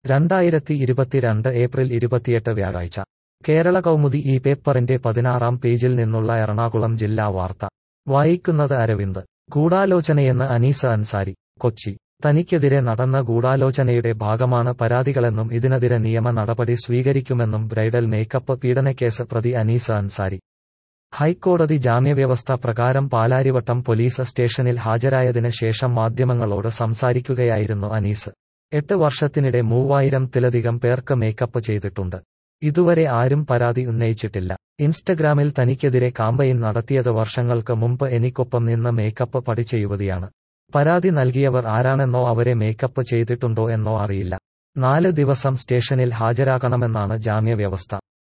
രണ്ടായിരത്തി ഇരുപത്തിരണ്ട് ഏപ്രിൽ ഇരുപത്തിയെട്ട് വ്യാഴാഴ്ച കേരള കൗമുദി ഈ പേപ്പറിന്റെ പതിനാറാം പേജിൽ നിന്നുള്ള എറണാകുളം ജില്ലാ വാർത്ത വായിക്കുന്നത് അരവിന്ദ് ഗൂഢാലോചനയെന്ന് അനീസ അൻസാരി കൊച്ചി തനിക്കെതിരെ നടന്ന ഗൂഢാലോചനയുടെ ഭാഗമാണ് പരാതികളെന്നും ഇതിനെതിരെ നിയമ നടപടി സ്വീകരിക്കുമെന്നും ബ്രൈഡൽ മേക്കപ്പ് പീഡനക്കേസ് പ്രതി അനീസ അൻസാരി ഹൈക്കോടതി ജാമ്യവ്യവസ്ഥ പ്രകാരം പാലാരിവട്ടം പോലീസ് സ്റ്റേഷനിൽ ഹാജരായതിന് ശേഷം മാധ്യമങ്ങളോട് സംസാരിക്കുകയായിരുന്നു അനീസ് എട്ട് വർഷത്തിനിടെ മൂവായിരത്തിലധികം പേർക്ക് മേക്കപ്പ് ചെയ്തിട്ടുണ്ട് ഇതുവരെ ആരും പരാതി ഉന്നയിച്ചിട്ടില്ല ഇൻസ്റ്റഗ്രാമിൽ തനിക്കെതിരെ കാമ്പയിൻ നടത്തിയത് വർഷങ്ങൾക്ക് മുമ്പ് എനിക്കൊപ്പം നിന്ന് മേക്കപ്പ് പഠിച്ച യുവതിയാണ് പരാതി നൽകിയവർ ആരാണെന്നോ അവരെ മേക്കപ്പ് ചെയ്തിട്ടുണ്ടോ എന്നോ അറിയില്ല നാല് ദിവസം സ്റ്റേഷനിൽ ഹാജരാകണമെന്നാണ് ജാമ്യവ്യവസ്ഥ